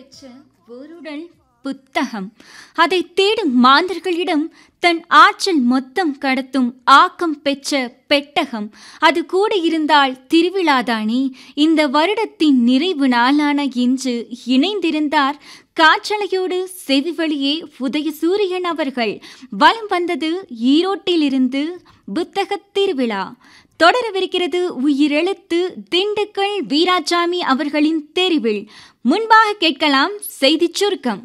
பெற்ற ஒருடல் புத்தகம் அதை தேடும் மாந்தர்களிடம் தன் ஆற்றல் மொத்தம் கடத்தும் ஆக்கம் பெற்ற பெட்டகம் அது கூட இருந்தால் திருவிழாதானே இந்த வருடத்தின் நிறைவு நாளான இன்று இணைந்திருந்தார் காற்றலையோடு செவிவழியே உதயசூரியன் அவர்கள் வலம் வந்தது ஈரோட்டிலிருந்து புத்தகத் திருவிழா தொடரவிருக்கிறது உயிரெழுத்து திண்டுக்கல் வீராசாமி அவர்களின் தெரிவில் முன்பாக கேட்கலாம் செய்திச் சுருக்கம்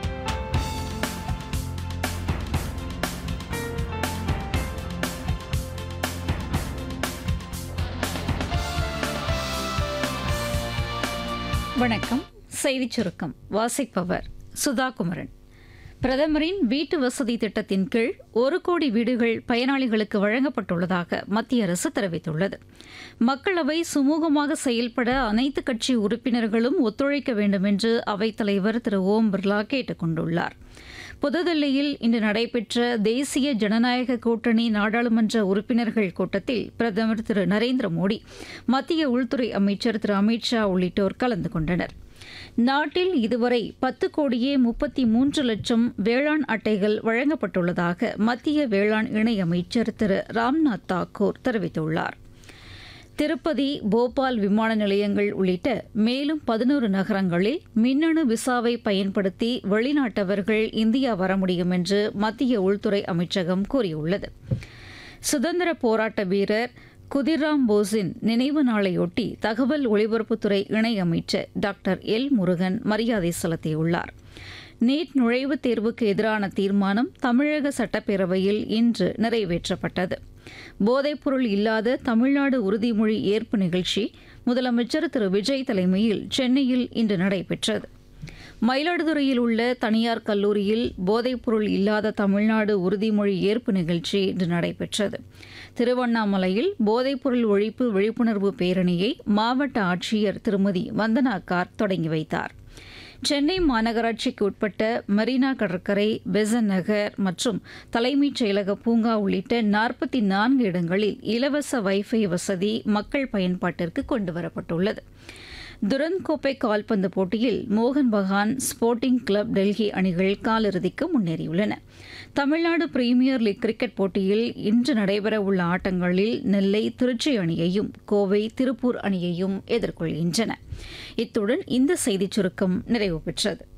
வணக்கம் செய்திச் சுருக்கம் வாசிப்பவர் சுதா குமரன் பிரதமரின் வீட்டு வசதி திட்டத்தின் கீழ் ஒரு கோடி வீடுகள் பயனாளிகளுக்கு வழங்கப்பட்டுள்ளதாக மத்திய அரசு தெரிவித்துள்ளது மக்களவை சுமூகமாக செயல்பட அனைத்து கட்சி உறுப்பினர்களும் ஒத்துழைக்க வேண்டும் என்று அவைத்தலைவர் திரு ஓம் பிர்லா கேட்டுக் கொண்டுள்ளார் புதுதில்லியில் இன்று நடைபெற்ற தேசிய ஜனநாயக கூட்டணி நாடாளுமன்ற உறுப்பினர்கள் கூட்டத்தில் பிரதமர் திரு நரேந்திர மோடி மத்திய உள்துறை அமைச்சர் திரு அமித்ஷா உள்ளிட்டோர் கலந்து கொண்டனர் நாட்டில் இதுவரை பத்து கோடியே முப்பத்தி மூன்று லட்சம் வேளாண் அட்டைகள் வழங்கப்பட்டுள்ளதாக மத்திய வேளாண் இணையமைச்சர் திரு ராம்நாத் தாக்கூர் தெரிவித்துள்ளார் திருப்பதி போபால் விமான நிலையங்கள் உள்ளிட்ட மேலும் பதினோரு நகரங்களில் மின்னணு விசாவை பயன்படுத்தி வெளிநாட்டவர்கள் இந்தியா வர முடியும் என்று மத்திய உள்துறை அமைச்சகம் கூறியுள்ளது சுதந்திர போராட்ட வீரர் குதிராம் போஸின் நினைவு நாளையொட்டி தகவல் ஒலிபரப்புத்துறை இணையமைச்சர் டாக்டர் எல் முருகன் மரியாதை செலுத்தியுள்ளார் நீட் நுழைவுத் தேர்வுக்கு எதிரான தீர்மானம் தமிழக சட்டப்பேரவையில் இன்று நிறைவேற்றப்பட்டது போதைப்பொருள் இல்லாத தமிழ்நாடு உறுதிமொழி ஏற்பு நிகழ்ச்சி முதலமைச்சர் திரு விஜய் தலைமையில் சென்னையில் இன்று நடைபெற்றது மயிலாடுதுறையில் உள்ள தனியார் கல்லூரியில் போதைப்பொருள் இல்லாத தமிழ்நாடு உறுதிமொழி ஏற்பு நிகழ்ச்சி இன்று நடைபெற்றது திருவண்ணாமலையில் போதைப்பொருள் ஒழிப்பு விழிப்புணர்வு பேரணியை மாவட்ட ஆட்சியர் திருமதி வந்தனா கார் தொடங்கி வைத்தார் சென்னை மாநகராட்சிக்கு உட்பட்ட மெரினா கடற்கரை பெசன் நகர் மற்றும் தலைமைச் செயலக பூங்கா உள்ளிட்ட நாற்பத்தி நான்கு இடங்களில் இலவச வைஃபை வசதி மக்கள் பயன்பாட்டிற்கு கொண்டுவரப்பட்டுள்ளது துரந்த் கோப்பை கால்பந்து போட்டியில் மோகன் பகான் ஸ்போர்ட்டிங் கிளப் டெல்லி அணிகள் காலிறுதிக்கு முன்னேறியுள்ளன தமிழ்நாடு பிரீமியர் லீக் கிரிக்கெட் போட்டியில் இன்று நடைபெறவுள்ள ஆட்டங்களில் நெல்லை திருச்சி அணியையும் கோவை திருப்பூர் அணியையும் எதிர்கொள்கின்றன இத்துடன் இந்த செய்திச் சுருக்கம் நிறைவு பெற்றது